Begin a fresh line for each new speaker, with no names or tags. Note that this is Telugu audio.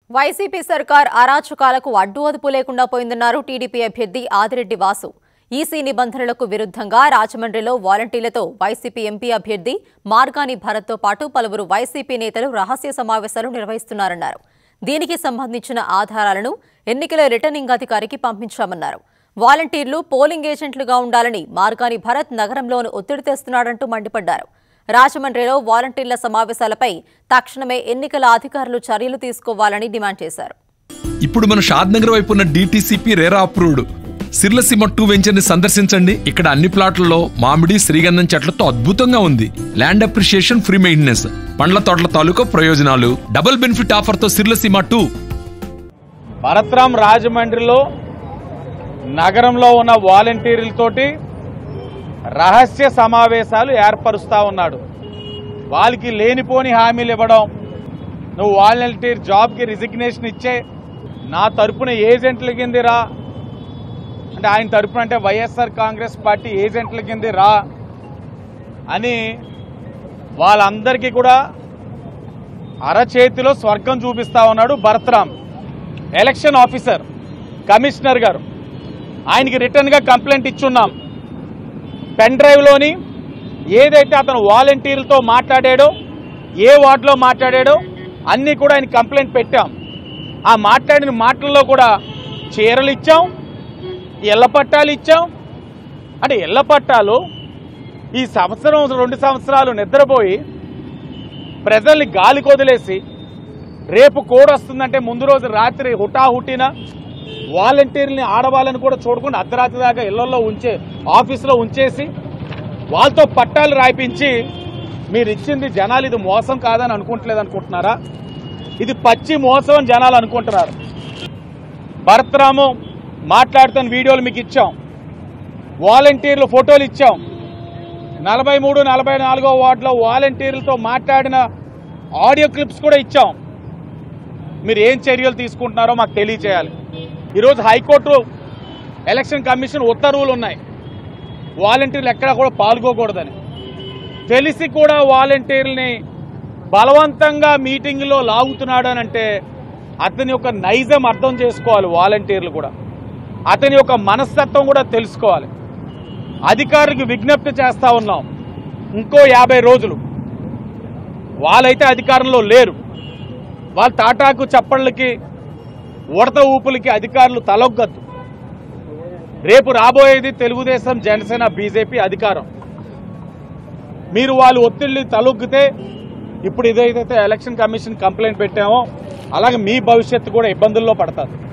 వైసీపీ సర్కార్ అరాచకాలకు అడ్డు అదుపు లేకుండా పోయిందన్నారు టీడీపీ అభ్యర్థి ఆదిరెడ్డి వాసు ఈసీ నిబంధనలకు విరుద్ధంగా రాజమండ్రిలో వాలంటీర్లతో వైసీపీ ఎంపీ అభ్యర్థి మార్గాని భరత్తో పాటు పలువురు వైసీపీ నేతలు రహస్య సమావేశాలు నిర్వహిస్తున్నారన్నారు దీనికి సంబంధించిన ఆధారాలను ఎన్నికల రిటర్నింగ్ అధికారికి పంపించామన్నారు వాలంటీర్లు పోలింగ్ ఏజెంట్లుగా ఉండాలని మార్గాని భరత్ నగరంలోను ఒత్తిడి తెస్తున్నాడంటూ మండిపడ్డారు రాజమండ్రిలో వాలంటీర్ల సమావేశాలపై తక్షణమే ఎన్నికల అధికారులు చర్యలు తీసుకోవాలని డిమాండ్ చేశారు
ఇప్పుడు మన షాద్ నగర్ వైపు ఉన్న DTCP RERA approved Sirlaseema two venture ని సందర్శించండి ఇక్కడ అన్ని ప్లాట్లలో మామిడి శ్రీగంధం చెట్లతో అద్భుతంగా ఉంది ల్యాండ్ అప్రిషియేషన్ ఫ్రీ మెయింటెనెన్స్ పండ్ల తోటల తాలూకా ప్రయోజనాలు డబుల్ బెనిఫిట్ ఆఫర్ తో సిర్లసీమ టూ
భరత్రాం రాజమండ్రిలో నగరంలో ఉన్న వాలంటీర్లతోటి రహస్య సమావేశాలు ఏర్పరుస్తా ఉన్నాడు వాళ్ళకి లేనిపోని హామీలు ఇవ్వడం నువ్వు వాలంటీర్ జాబ్కి రిజిగ్నేషన్ ఇచ్చే నా తరపున ఏజెంట్ల కింద రా అంటే ఆయన తరపున అంటే వైఎస్ఆర్ కాంగ్రెస్ పార్టీ ఏజెంట్ల కింద రా అని వాళ్ళందరికీ కూడా అరచేతిలో స్వర్గం చూపిస్తా ఉన్నాడు భరత్రామ్ ఎలక్షన్ ఆఫీసర్ కమిషనర్ గారు ఆయనకి రిటర్న్గా కంప్లైంట్ ఇచ్చున్నాం పెన్ డ్రైవ్లోని ఏదైతే అతను వాలంటీర్లతో మాట్లాడాడో ఏ వార్డులో మాట్లాడాడో అన్నీ కూడా ఆయన కంప్లైంట్ పెట్టాం ఆ మాట్లాడిన మాటల్లో కూడా చీరలు ఇచ్చాం ఇళ్ల పట్టాలు ఇచ్చాం అంటే ఇళ్ల పట్టాలు ఈ సంవత్సరం రెండు సంవత్సరాలు నిద్రపోయి ప్రజల్ని గాలికి వదిలేసి రేపు కోడ్ వస్తుందంటే ముందు రోజు రాత్రి హుటాహుటిన వాలంటీర్ని ఆడవాళ్ళని కూడా చూడకుండా అర్ధరాత్రి దాకా ఇళ్లలో ఉంచే ఆఫీసులో ఉంచేసి వాళ్ళతో పట్టాలు రాయిపించి మీరు ఇచ్చింది జనాలు ఇది మోసం కాదని అనుకుంటలేదు అనుకుంటున్నారా ఇది పచ్చి మోసం అని జనాలు అనుకుంటున్నారు భరత్రాము మాట్లాడుతున్న వీడియోలు మీకు ఇచ్చాం వాలంటీర్లు ఫోటోలు ఇచ్చాం నలభై మూడు నలభై నాలుగో వార్డులో వాలంటీర్లతో మాట్లాడిన ఆడియో క్లిప్స్ కూడా ఇచ్చాం మీరు ఏం చర్యలు తీసుకుంటున్నారో మాకు తెలియచేయాలి ఈరోజు హైకోర్టు ఎలక్షన్ కమిషన్ ఉత్తర్వులు ఉన్నాయి వాలంటీర్లు ఎక్కడా కూడా పాల్గొకూడదని తెలిసి కూడా వాలంటీర్లని బలవంతంగా మీటింగ్లో లాగుతున్నాడు అని అంటే అతని యొక్క నైజం అర్థం చేసుకోవాలి వాలంటీర్లు కూడా అతని యొక్క మనస్తత్వం కూడా తెలుసుకోవాలి అధికారులకు విజ్ఞప్తి చేస్తా ఉన్నాం ఇంకో యాభై రోజులు వాళ్ళైతే అధికారంలో లేరు వాళ్ళ తాటాకు చప్పళ్ళకి ఉడత ఊపులకి అధికారులు తలొగ్గద్దు రేపు రాబోయేది తెలుగుదేశం జనసేన బీజేపీ అధికారం మీరు వాళ్ళు ఒత్తిళ్ళు తలొగ్గితే ఇప్పుడు ఇదైతే ఎలక్షన్ కమిషన్ కంప్లైంట్ పెట్టామో అలాగే మీ భవిష్యత్తు కూడా ఇబ్బందుల్లో పడతారు